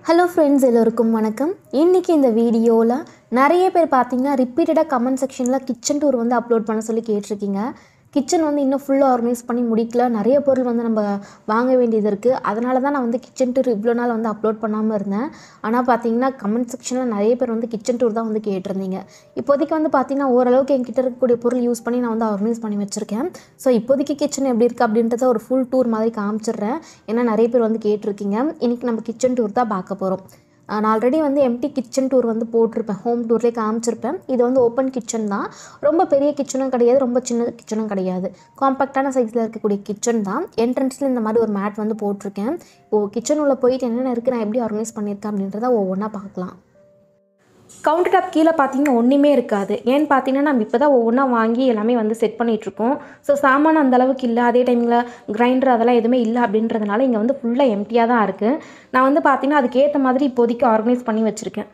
hello friends எல்லோருக்கும் வணக்கம் இன்றைக்கி இந்த வீடியோவில் நிறைய பேர் பார்த்தீங்கன்னா ரிப்பீட்டடாக கமெண்ட் செக்ஷனில் கிச்சன் டூர் வந்து அப்லோட் பண்ண சொல்லி கேட்டிருக்கீங்க கிச்சன் வந்து இன்னும் ஃபுல்லாக ஆர்கனைஸ் பண்ணி முடிக்கல நிறைய பொருள் வந்து நம்ம வாங்க வேண்டியது இருக்குது அதனால தான் நான் வந்து கிச்சன் டூர் இவ்வளோ நாள் வந்து அப்லோட் பண்ணாமல் இருந்தேன் ஆனால் பார்த்தீங்கன்னா கமெண்ட் செக்ஷனில் நிறைய பேர் வந்து கிச்சன் டூர் தான் வந்து கேட்டிருந்தீங்க இப்போதைக்கு வந்து பார்த்தீங்கன்னா ஓரளவுக்கு என்கிட்ட இருக்கக்கூடிய பொருள் யூஸ் பண்ணி நான் வந்து ஆர்கனைஸ் பண்ணி வச்சுருக்கேன் ஸோ இப்போதைக்கு கிச்சன் எப்படி இருக்குது அப்படின்றத ஒரு ஃபுல் டூர் மாதிரி காமிச்சிடுறேன் ஏன்னா நிறைய பேர் வந்து கேட்டிருக்கீங்க இன்றைக்கி நம்ம கிச்சன் டூர் தான் பார்க்க போகிறோம் நான் ஆல்ரெடி வந்து எம்டி கிச்சன் டூர் வந்து போட்டிருப்பேன் ஹோம் டூர்லேயே காமிச்சிருப்பேன் இது வந்து ஓப்பன் கிச்சன் தான் ரொம்ப பெரிய கிச்சனும் கிடையாது ரொம்ப சின்ன கிச்சனும் கிடையாது காம்பேக்டான சைஸில் இருக்கக்கூடிய கிச்சன் தான் என்ட்ரன்ஸில் இந்த மாதிரி ஒரு மேட் வந்து போட்டிருக்கேன் இப்போது கிச்சன் உள்ள போயிட்டு என்னென்ன இருக்குது நான் எப்படி ஆர்கனைஸ் பண்ணியிருக்கேன் அப்படின்றத ஒவ்வொன்றா பார்க்கலாம் கவுண்டர் டாப் கீழே பார்த்தீங்கன்னா ஒன்றுமே இருக்காது ஏன்னு பார்த்தீங்கன்னா நம்ம இப்போ தான் ஒவ்வொன்றா வாங்கி எல்லாமே வந்து செட் பண்ணிகிட்ருக்கோம் ஸோ சாமான் அந்த அளவுக்கு இல்லை அதே டைமில் கிரைண்டர் அதெல்லாம் எதுவுமே இல்லை அப்படின்றதுனால இங்கே வந்து ஃபுல்லாக எம்டியாக தான் இருக்குது நான் வந்து பார்த்தீங்கன்னா அதுக்கேற்ற மாதிரி இப்போதைக்கு ஆர்கனைஸ் பண்ணி வச்சுருக்கேன்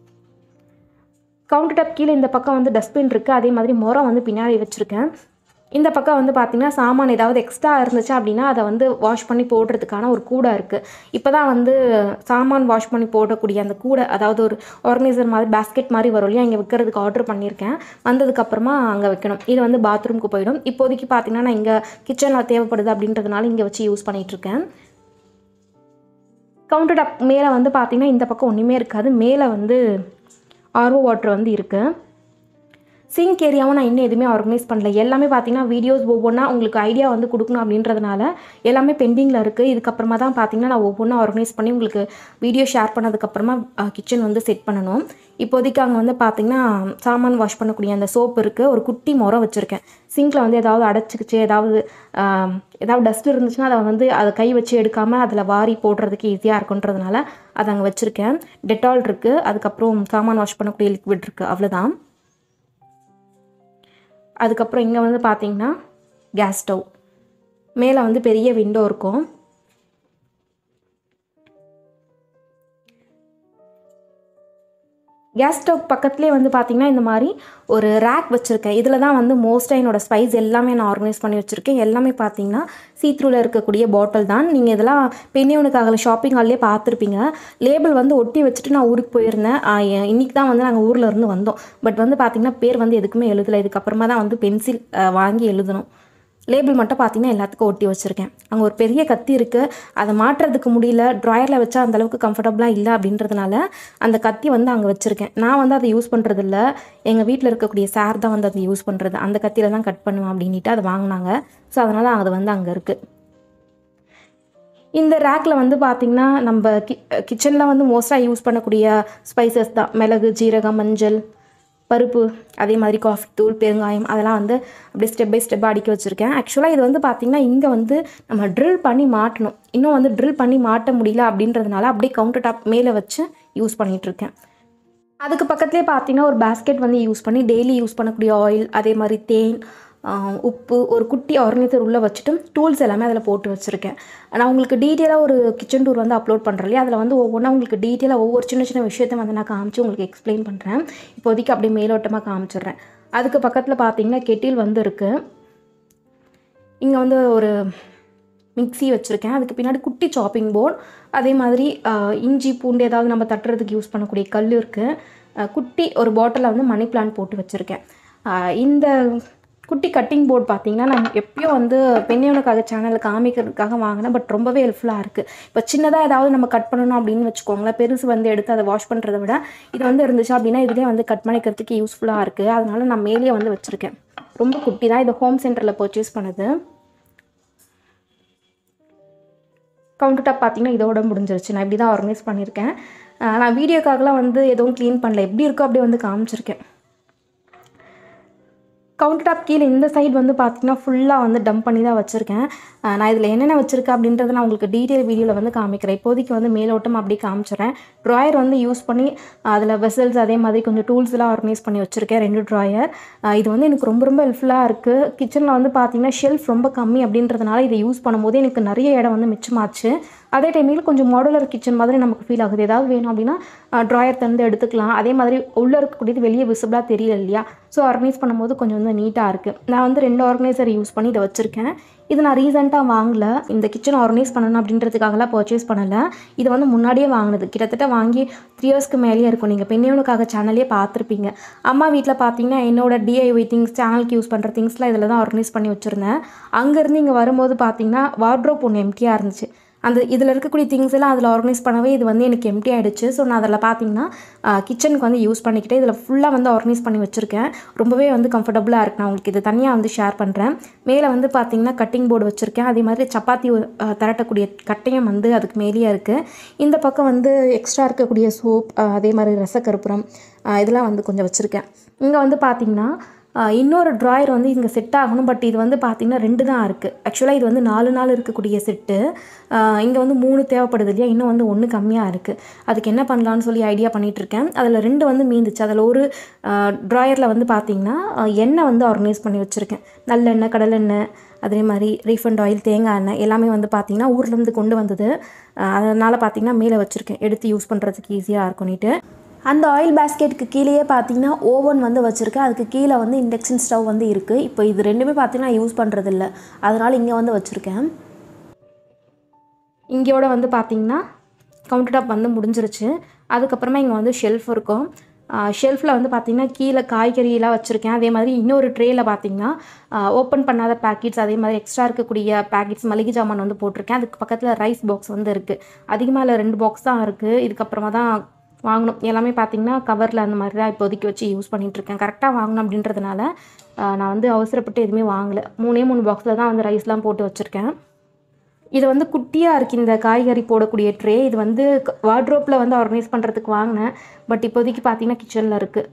கவுண்டர் டாப் கீழே இந்த பக்கம் வந்து டஸ்ட்பின் இருக்குது அதே மாதிரி முறம் வந்து பின்னாடி வச்சுருக்கேன் இந்த பக்கம் வந்து பார்த்திங்கன்னா சாமான் ஏதாவது எக்ஸ்ட்ரா இருந்துச்சு அப்படின்னா அதை வந்து வாஷ் பண்ணி போடுறதுக்கான ஒரு கூடை இருக்குது இப்போ தான் வந்து சாமான் வாஷ் பண்ணி போடக்கூடிய அந்த கூடை அதாவது ஒரு ஆர்கனைசர் மாதிரி பேஸ்கெட் மாதிரி வரும் இல்லையா இங்கே வைக்கிறதுக்கு ஆர்டர் பண்ணியிருக்கேன் வந்ததுக்கப்புறமா அங்கே வைக்கணும் இது வந்து பாத்ரூமுக்கு போயிடும் இப்போதைக்கு பார்த்திங்கன்னா நான் இங்கே கிச்சனில் தேவைப்படுது அப்படின்றதுனால இங்கே வச்சு யூஸ் பண்ணிகிட்ருக்கேன் கவுண்டர் டாப் மேலே வந்து பார்த்திங்கன்னா இந்த பக்கம் ஒன்றுமே இருக்காது மேலே வந்து ஆர்ஓ வாட்டர் வந்து இருக்குது சிங்க் ஏரியாவும் நான் இன்னும் எதுவுமே ஆர்கனைஸ் பண்ணல எல்லாமே பார்த்தீங்கன்னா வீடியோஸ் ஒவ்வொன்றா உங்களுக்கு ஐடியா வந்து கொடுக்கணும் அப்படின்றதுனால எல்லாமே பெண்டிங்கில் இருக்குது இதுக்கப்புறமா தான் பார்த்தீங்கன்னா நான் ஒவ்வொன்றா ஆர்கனைஸ் பண்ணி உங்களுக்கு வீடியோ ஷேர் பண்ணதுக்கப்புறமா கிச்சன் வந்து செட் பண்ணணும் இப்போதைக்கு அங்கே வந்து பார்த்தீங்கன்னா சாமான் வாஷ் பண்ணக்கூடிய அந்த சோப் இருக்குது ஒரு குட்டி முறை வச்சுருக்கேன் சிங்கில் வந்து ஏதாவது அடைச்சிக்கிச்சு ஏதாவது ஏதாவது டஸ்ட் இருந்துச்சுன்னா அதை வந்து அதை கை வச்சு எடுக்காமல் அதில் வாரி போடுறதுக்கு ஈஸியாக இருக்குன்றதுனால அதை அங்கே வச்சுருக்கேன் டெட்டால் இருக்குது அதுக்கப்புறம் சாமான் வாஷ் பண்ணக்கூடிய லிக்விட் இருக்குது அவ்வளோதான் அதுக்கப்புறம் இங்கே வந்து பார்த்தீங்கன்னா கேஸ் ஸ்டவ் மேலே வந்து பெரிய விண்டோ இருக்கும் கேஸ் ஸ்டவ் பக்கத்துலேயே வந்து பார்த்திங்கன்னா இந்த மாதிரி ஒரு ரேக் வச்சுருக்கேன் இதில் தான் வந்து மோஸ்ட்டாக என்னோடய ஸ்பைஸ் எல்லாமே நான் ஆர்கனைஸ் பண்ணி வச்சுருக்கேன் எல்லாமே பார்த்தீங்கன்னா சீத்ரூவில் இருக்கக்கூடிய பாட்டில் தான் நீங்கள் இதெல்லாம் பெண்ணியவனுக்காக ஷாப்பிங் ஹால்லேயே பார்த்துருப்பீங்க லேபிள் வந்து ஒட்டி வச்சுட்டு நான் ஊருக்கு போயிருந்தேன் இன்றைக்கி தான் வந்து நாங்கள் ஊரில் இருந்து வந்தோம் பட் வந்து பார்த்திங்கன்னா பேர் வந்து எதுக்குமே எழுதலை இதுக்கப்புறமா தான் வந்து பென்சில் வாங்கி எழுதணும் லேபிள் மட்டும் பார்த்தீங்கன்னா எல்லாத்துக்கும் ஒட்டி வச்சுருக்கேன் அங்கே ஒரு பெரிய கத்தி இருக்குது அதை மாட்டுறதுக்கு முடியல ட்ராயரில் வச்சா அந்தளவுக்கு கம்ஃபர்டபுளாக இல்லை அப்படின்றதுனால அந்த கத்தி வந்து அங்கே வச்சுருக்கேன் நான் வந்து அதை யூஸ் பண்ணுறதில்ல எங்கள் வீட்டில் இருக்கக்கூடிய சார் தான் வந்து அதை யூஸ் பண்ணுறது அந்த கத்தியில் தான் கட் பண்ணுவேன் அப்படின்ட்டு அதை வாங்கினாங்க ஸோ அதனால் அது வந்து அங்கே இருக்குது இந்த ரேக்கில் வந்து பார்த்திங்கன்னா நம்ம கி கிச்சனில் வந்து மோஸ்ட்டாக யூஸ் பண்ணக்கூடிய ஸ்பைசஸ் தான் மிளகு ஜீரகம் மஞ்சள் பருப்பு அதே மாதிரி காஃபி தூள் பெருங்காயம் அதெல்லாம் வந்து அப்படியே ஸ்டெப் பை ஸ்டெப்பாக அடுக்கி வச்சுருக்கேன் ஆக்சுவலாக இது வந்து பார்த்திங்கன்னா இங்கே வந்து நம்ம ட்ரில் பண்ணி மாட்டணும் இன்னும் வந்து ட்ரில் பண்ணி மாட்ட முடியல அப்படின்றதுனால அப்படியே கவுண்டர் டாப் மேலே வச்சு யூஸ் பண்ணிகிட்ருக்கேன் அதுக்கு பக்கத்துலேயே பார்த்தீங்கன்னா ஒரு பேஸ்கெட் வந்து யூஸ் பண்ணி டெய்லி யூஸ் பண்ணக்கூடிய ஆயில் அதே மாதிரி தேன் உப்பு ஒரு குட்டி ஆர்கனைசர் உள்ளே வச்சுட்டு டூல்ஸ் எல்லாமே அதில் போட்டு வச்சுருக்கேன் நான் உங்களுக்கு டீட்டெயிலாக ஒரு கிச்சன் டூர் வந்து அப்லோட் பண்ணுறேன் இல்லையா அதில் வந்து ஒவ்வொன்றா உங்களுக்கு டீட்டெயிலாக ஒவ்வொரு சின்ன சின்ன விஷயத்த வந்து நான் காமிச்சு உங்களுக்கு எக்ஸ்பிளைன் பண்ணுறேன் இப்போதைக்கு அப்படியே மேலோட்டமாக காமிச்சிடுறேன் அதுக்கு பக்கத்தில் பார்த்தீங்கன்னா கெட்டில் வந்து இருக்குது இங்கே வந்து ஒரு மிக்சி வச்சுருக்கேன் அதுக்கு பின்னாடி குட்டி சாப்பிங் போர்ட் அதே மாதிரி இஞ்சி பூண்டு ஏதாவது நம்ம தட்டுறதுக்கு யூஸ் பண்ணக்கூடிய கல் இருக்குது குட்டி ஒரு பாட்டிலில் வந்து மணி பிளான்ட் போட்டு வச்சுருக்கேன் இந்த குட்டி கட்டிங் போர்டு பார்த்தீங்கன்னா நான் எப்பயும் வந்து பெண்ணியவனுக்காக சேனலில் காமிக்கிறதுக்காக வாங்கினேன் பட் ரொம்பவே ஹெல்ப்ஃபுல்லாக இருக்குது இப்போ சின்னதாக ஏதாவது நம்ம கட் பண்ணணும் அப்படின்னு வச்சுக்கோங்களேன் பெருசு வந்து எடுத்து அதை வாஷ் பண்ணுறத விட இது வந்து இருந்துச்சு அப்படின்னா இதுலேயே வந்து கட் பண்ணிக்கிறதுக்கு யூஸ்ஃபுல்லாக இருக்குது அதனால நான் மேலேயே வந்து வச்சுருக்கேன் ரொம்ப குட்டி தான் இது ஹோம் சென்டரில் பர்ச்சேஸ் பண்ணுது கவுண்டர் டாப் பார்த்தீங்கன்னா இதோட முடிஞ்சிருச்சு நான் இப்படி தான் ஆர்கனைஸ் பண்ணியிருக்கேன் நான் வீடியோக்காகலாம் வந்து எதுவும் க்ளீன் பண்ணல எப்படி இருக்கோ அப்படியே வந்து காமிச்சிருக்கேன் கவுண்டர் டாப் கீழே இந்த சைடு வந்து பார்த்திங்கன்னா ஃபுல்லாக வந்து டம்ப் பண்ணி தான் வச்சுருக்கேன் நான் இதில் என்னென்ன வச்சுருக்கேன் அப்படின்றத நான் உங்களுக்கு டீட்டெயில் வீடியோவில் வந்து காமிக்கிறேன் இப்போதைக்கு வந்து மேலோட்டம் அப்படியே காமிச்சிடுறேன் ட்ராயர் வந்து யூஸ் பண்ணி அதில் வெசல்ஸ் அதே மாதிரி கொஞ்சம் டூல்ஸ்லாம் ஆர்கனைஸ் பண்ணி வச்சுருக்கேன் ரெண்டு ட்ராயர் இது வந்து எனக்கு ரொம்ப ரொம்ப ஹெல்ப்ஃபுல்லாக இருக்குது கிச்சனில் வந்து பார்த்திங்கன்னா ஷெல்ஃப் ரொம்ப கம்மி அப்படின்றதுனால இதை யூஸ் பண்ணும்போது எனக்கு நிறைய இடம் வந்து மிச்சமாச்சு அதே டைமில் கொஞ்சம் மாடுலர் கிச்சன் மாதிரி நமக்கு ஃபீல் ஆகுது ஏதாவது வேணும் அப்படின்னா ட்ராயர் தந்து எடுத்துக்கலாம் அதே மாதிரி உள்ளே இருக்கக்கூடியது வெளியே விசிபிளாக தெரியல இல்லையா ஸோ ஆர்கனைஸ் பண்ணும்போது கொஞ்சம் வந்து நீட்டாக இருக்குது நான் வந்து ரெண்டு ஆர்கனைசர் யூஸ் பண்ணி இதை வச்சுருக்கேன் இது நான் ரீசெண்டாக வாங்கல இந்த கிச்சன் ஆர்கனைஸ் பண்ணணும் அப்படின்றதுக்காகலாம் பர்ச்சேஸ் பண்ணலை இது வந்து முன்னாடியே வாங்கினது கிட்டத்தட்ட வாங்கி த்ரீ இயர்ஸ்க்கு மேலேயே இருக்கும் நீங்கள் பெண்ணியவனுக்காக சேனல்லே பார்த்துருப்பீங்க அம்மா வீட்டில் பார்த்தீங்கன்னா என்னோட டிஐஒய் திங்ஸ் சேனலுக்கு யூஸ் பண்ணுற திங்ஸ்லாம் இதில் தான் ஆர்கனைஸ் பண்ணி வச்சுருந்தேன் அங்கேருந்து இங்கே வரும்போது பார்த்தீங்கன்னா வார்ட்ரோப் ஒன்று எம்டியாக இருந்துச்சு அந்த இதில் இருக்கக்கூடிய திங்ஸ் எல்லாம் அதில் ஆர்கனைஸ் பண்ணவே இது வந்து எனக்கு எம்டி ஆகிடுச்சு ஸோ நான் அதில் பார்த்தீங்கன்னா கிச்சனுக்கு வந்து யூஸ் பண்ணிக்கிட்டே இதில் ஃபுல்லாக வந்து ஆர்கனைஸ் பண்ணி வச்சுருக்கேன் ரொம்பவே வந்து கம்ஃபர்டபுளாக இருக்கு நான் உங்களுக்கு இது தனியாக வந்து ஷேர் பண்ணுறேன் மேலே வந்து பார்த்தீங்கன்னா கட்டிங் போர்டு வச்சுருக்கேன் அதே மாதிரி சப்பாத்தி அஹ், திரட்டக்கூடிய கட்டையும் வந்து அதுக்கு மேலேயே இருக்குது இந்த பக்கம் வந்து எக்ஸ்ட்ரா இருக்கக்கூடிய சோப் அதே மாதிரி ரசக்கருப்புரம் அஹ், இதெல்லாம் வந்து கொஞ்சம் வச்சுருக்கேன் இங்கே வந்து பார்த்தீங்கன்னா ஆஹ் இன்னொரு ட்ராயர் வந்து இங்கே செட் ஆகணும் பட் இது வந்து பார்த்திங்கன்னா ரெண்டு தான் இருக்குது ஆக்சுவலாக இது வந்து நாலு நாள் இருக்கக்கூடிய செட்டு இங்கே வந்து மூணு தேவைப்படுது இல்லையா இன்னும் வந்து ஒன்று கம்மியாக இருக்குது அதுக்கு என்ன பண்ணலான்னு சொல்லி ஐடியா பண்ணிகிட்டு இருக்கேன் அதில் ரெண்டு வந்து மீந்துச்சு அதில் ஒரு ட்ராயரில் வந்து பார்த்திங்கன்னா ஆஹ் எண்ணெய் வந்து ஆர்கனைஸ் பண்ணி வச்சுருக்கேன் நல்லெண்ணெய் கடலெண்ணெய் அதே மாதிரி ரீஃபண்ட் ஆயில் தேங்காய் எண்ணெய் எல்லாமே வந்து பார்த்திங்கன்னா ஊர்லேருந்து கொண்டு வந்தது அதனால் பார்த்திங்கன்னா மேலே வச்சுருக்கேன் எடுத்து யூஸ் பண்ணுறதுக்கு ஈஸியாக இருக்கும்னுட்டு அந்த ஆயில் பேஸ்கெட்டுக்கு கீழேயே பார்த்தீங்கன்னா ஓவன் வந்து வச்சுருக்கேன் அதுக்கு கீழே வந்து இண்டக்ஷன் ஸ்டவ் வந்து இருக்குது இப்போ இது ரெண்டுமே பார்த்தீங்கன்னா யூஸ் பண்ணுறதில்ல அதனால் இங்கே வந்து வச்சுருக்கேன் இங்கேயோட வந்து பார்த்தீங்கன்னா கவுண்டர் டாப் வந்து முடிஞ்சிருச்சு அதுக்கப்புறமா இங்கே வந்து ஷெல்ஃப் இருக்கும் ஷெல்ஃபில் வந்து பார்த்திங்கன்னா கீழே காய்கறியெல்லாம் வச்சுருக்கேன் அதே மாதிரி இன்னொரு ட்ரேயில் பார்த்தீங்கன்னா ஓப்பன் பண்ணாத பேக்கெட்ஸ் அதே மாதிரி எக்ஸ்ட்ரா இருக்கக்கூடிய பேக்கெட்ஸ் மளிகை ஜாமான் வந்து போட்டிருக்கேன் அதுக்கு பக்கத்தில் ரைஸ் பாக்ஸ் வந்து இருக்குது அதிகமாக இல்லை ரெண்டு பாக்ஸ் தான் இருக்குது இதுக்கப்புறமா தான் வாங்கணும் எல்லாமே பார்த்தீங்கன்னா கவரில் அந்த மாதிரி தான் இப்போதைக்கு வச்சு யூஸ் பண்ணிகிட்டு இருக்கேன் கரெக்டாக வாங்கணும் அப்படின்றதுனால ஆஹ், நான் வந்து அவசரப்பட்டு எதுவுமே வாங்கலை மூணே மூணு பாக்ஸில் தான் வந்து ரைஸ்லாம் போட்டு வச்சுருக்கேன் இது வந்து குட்டியாக இருக்குது இந்த காய்கறி போடக்கூடிய ட்ரே இது வந்து வார்ட்ரோப்பில் வந்து ஆர்கனைஸ் பண்ணுறதுக்கு வாங்கினேன் பட் இப்போதைக்கு பார்த்தீங்கன்னா கிச்சனில் இருக்குது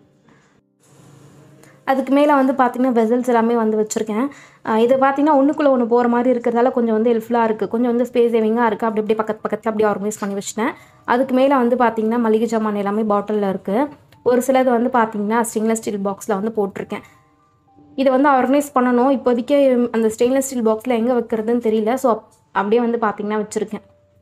அதுக்கு மேலே வந்து பார்த்திங்கன்னா வெசல்ஸ் எல்லாமே வந்து வச்சுருக்கேன் ஆஹ் இது பார்த்திங்கன்னா ஒன்றுக்குள்ளே ஒன்று போகிற மாதிரி இருக்கிறதால கொஞ்சம் வந்து ஹெல்ப்ஃபுல்லாக இருக்குது கொஞ்சம் வந்து ஸ்பேஸ் சேவிங்காக இருக்குது அப்படி அப்படியே பக்கத்து பக்கத்தில் அப்படியே ஆர்கனைஸ் பண்ணி வச்சிட்டேன் அதுக்கு மேலே வந்து பார்த்திங்கன்னா மளிகை ஜாமான் எல்லாமே பாட்டிலில் இருக்குது ஒரு சிலது வந்து பார்த்திங்கன்னா ஸ்டெயின்லெஸ் ஸ்டீல் பாக்ஸில் வந்து போட்டிருக்கேன் இதை வந்து ஆர்கனைஸ் பண்ணணும் இப்போதைக்கு அந்த ஸ்டெயின்லெஸ் ஸ்டீல் பாக்ஸில் எங்கே வைக்கிறதுன்னு தெரியல ஸோ அப்படியே வந்து பார்த்திங்கன்னா வச்சுருக்கேன்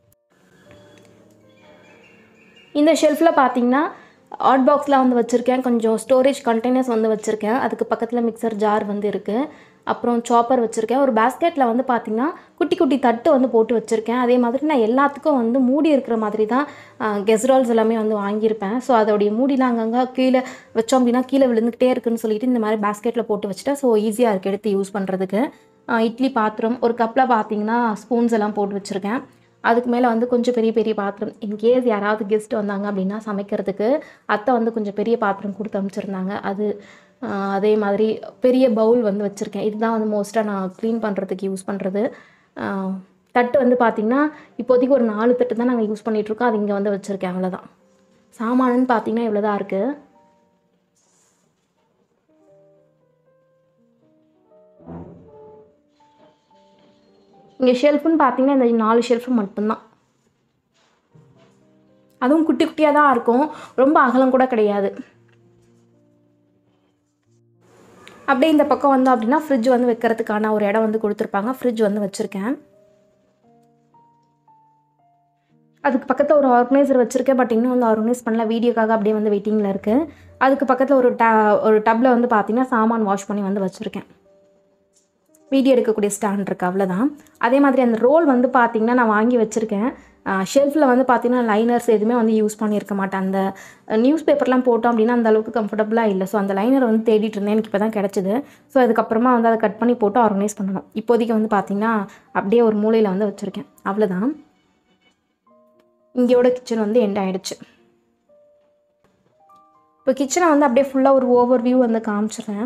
இந்த ஷெல்ஃபில் பார்த்தீங்கன்னா ஹாட் பாக்ஸில் வந்து வச்சுருக்கேன் கொஞ்சம் ஸ்டோரேஜ் கண்டெய்னர்ஸ் வந்து வச்சுருக்கேன் அதுக்கு பக்கத்தில் மிக்சர் ஜார் வந்து இருக்குது அப்புறம் சாப்பர் வச்சுருக்கேன் ஒரு பேஸ்கெட்டில் வந்து பார்த்திங்கன்னா குட்டி குட்டி தட்டு வந்து போட்டு வச்சுருக்கேன் அதே மாதிரி நான் எல்லாத்துக்கும் வந்து மூடி இருக்கிற மாதிரி தான் கெஸ்ரால்ஸ் எல்லாமே வந்து வாங்கியிருப்பேன் ஸோ அதோடைய மூடிலாம் அங்கங்கே கீழே வச்சோம் அப்படின்னா கீழே விழுந்துக்கிட்டே இருக்குன்னு சொல்லிட்டு இந்த மாதிரி பேஸ்கெட்டில் போட்டு வச்சுட்டேன் ஸோ ஈஸியாக இருக்குது எடுத்து யூஸ் பண்ணுறதுக்கு இட்லி பாத்திரம் ஒரு கப்பில் பார்த்தீங்கன்னா ஸ்பூன்ஸ் எல்லாம் போட்டு வச்சுருக்கேன் அதுக்கு மேலே வந்து கொஞ்சம் பெரிய பெரிய பாத்திரம் இன்கேஸ் யாராவது கெஸ்ட் வந்தாங்க அப்படின்னா சமைக்கிறதுக்கு அத்தை வந்து கொஞ்சம் பெரிய பாத்திரம் கொடுத்து அனுப்பிச்சிருந்தாங்க அது ஆஹ், அதே மாதிரி பெரிய பவுல் வந்து வச்சுருக்கேன் இதுதான் வந்து மோஸ்ட்டாக நான் க்ளீன் பண்ணுறதுக்கு யூஸ் பண்ணுறது தட்டு வந்து பார்த்திங்கன்னா இப்போதைக்கு ஒரு நாலு தட்டு தான் நாங்கள் யூஸ் பண்ணிகிட்ருக்கோம் அது இங்கே வந்து வச்சுருக்கேன் அவ்வளோதான் சாமானுன்னு பார்த்தீங்கன்னா இவ்வளோ தான் இருக்குது இங்கே ஷெல்ஃப்னு பார்த்தீங்கன்னா இந்த நாலு ஷெல்ஃபு மட்டும்தான் அதுவும் குட்டி குட்டியாக தான் இருக்கும் ரொம்ப அகலம் கூட கிடையாது அப்படியே இந்த பக்கம் வந்து அப்படின்னா ஃப்ரிட்ஜ் வந்து வைக்கிறதுக்கான ஒரு இடம் வந்து கொடுத்துருப்பாங்க ஃப்ரிட்ஜ் வந்து வச்சுருக்கேன் அதுக்கு பக்கத்தில் ஒரு ஆர்கனைசர் வச்சுருக்கேன் பட் இன்னும் வந்து ஆர்கனைஸ் பண்ணல வீடியோக்காக அப்படியே வந்து வெயிட்டிங்கில் இருக்குது அதுக்கு பக்கத்தில் ஒரு ட ஒரு டப்பில் வந்து பார்த்தீங்கன்னா சாமான் வாஷ் பண்ணி வந்து வச்சுருக்கேன் வீடியோ எடுக்கக்கூடிய ஸ்டாண்ட் இருக்குது அவ்வளோதான் அதே மாதிரி அந்த ரோல் வந்து பார்த்திங்கன்னா நான் வாங்கி வச்சுருக்கேன் ஷெல்ஃபில் வந்து பார்த்திங்கன்னா லைனர்ஸ் எதுவுமே வந்து யூஸ் பண்ணியிருக்க மாட்டேன் அந்த நியூஸ் பேப்பர்லாம் போட்டோம் அப்படின்னா அந்த அளவுக்கு கம்ஃபர்டபுளாக இல்லை ஸோ அந்த லைனர் வந்து தேடிட்டு இருந்தேன் எனக்கு இப்போ தான் கிடச்சிது ஸோ அதுக்கப்புறமா வந்து அதை கட் பண்ணி போட்டு ஆர்கனைஸ் பண்ணணும் இப்போதைக்கு வந்து பார்த்திங்கன்னா அப்படியே ஒரு மூலையில் வந்து வச்சுருக்கேன் அவ்வளோதான் இங்கேயோட கிச்சன் வந்து எண்ட் ஆயிடுச்சு இப்போ கிச்சனை வந்து அப்படியே ஃபுல்லாக ஒரு ஓவர் வியூ வந்து காமிச்சிடுறேன்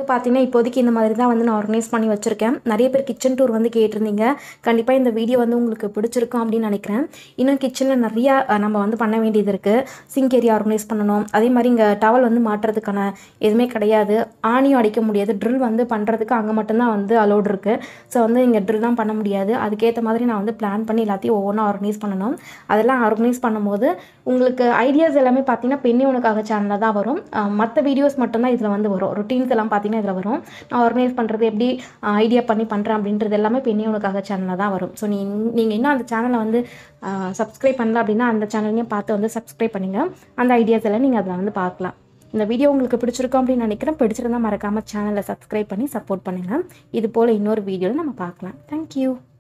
பார்த்தீங்கன்னா இப்போதைக்கு இந்த மாதிரி தான் வந்து நான் ஆர்கனைஸ் பண்ணி வச்சுருக்கேன் நிறைய பேர் கிச்சன் டூர் வந்து கேட்டிருந்தீங்க கண்டிப்பாக இந்த வீடியோ வந்து உங்களுக்கு பிடிச்சிருக்கும் அப்படின்னு நினைக்கிறேன் இன்னும் கிச்சனில் நிறையா அஹ், நம்ம வந்து பண்ண வேண்டியது இருக்குது சிங்க் ஏரியா ஆர்கனைஸ் பண்ணணும் அதே மாதிரி இங்கே டவல் வந்து மாட்டுறதுக்கான எதுவுமே கிடையாது ஆணியும் அடிக்க முடியாது ட்ரில் வந்து பண்ணுறதுக்கு அங்கே மட்டும்தான் வந்து அலோட் இருக்குது ஸோ வந்து இங்கே ட்ரில்லாம் பண்ண முடியாது அதுக்கேற்ற மாதிரி நான் வந்து பிளான் பண்ணி எல்லாத்தையும் ஒவ்வொன்றா ஆர்கனைஸ் பண்ணணும் அதெல்லாம் ஆர்கனைஸ் பண்ணும்போது உங்களுக்கு ஐடியாஸ் எல்லாமே பார்த்தீங்கன்னா பெண்ணே உனக்காக சேனலில் தான் வரும் மற்ற வீடியோஸ் மட்டும்தான் இதில் வந்து வரும் ரொட்டீன்ஸ் எல்லாம் பார்த்தீங்கன்னா இதில் வரும் நான் ஆர்கனைஸ் பண்ணுறது எப்படி ஐடியா பண்ணி பண்ணுறேன் அப்படின்றது எல்லாமே பெண்ணே உனக்காக சேனலில் தான் வரும் ஸோ நீ நீங்கள் இன்னும் அந்த சேனலை வந்து சப்ஸ்கிரைப் பண்ணல அப்படின்னா அந்த சேனலையும் பார்த்து வந்து சப்ஸ்கிரைப் பண்ணுங்க அந்த ஐடியாஸ் எல்லாம் நீங்கள் அதில் வந்து பார்க்கலாம் இந்த வீடியோ உங்களுக்கு பிடிச்சிருக்கும் அப்படின்னு நினைக்கிறேன் பிடிச்சிருந்தா மறக்காமல் சேனலை சப்ஸ்கிரைப் பண்ணி சப்போர்ட் பண்ணுங்கள் இது போல் இன்னொரு வீடியோவில் நம்ம பார்க்கலாம் தேங்க்யூ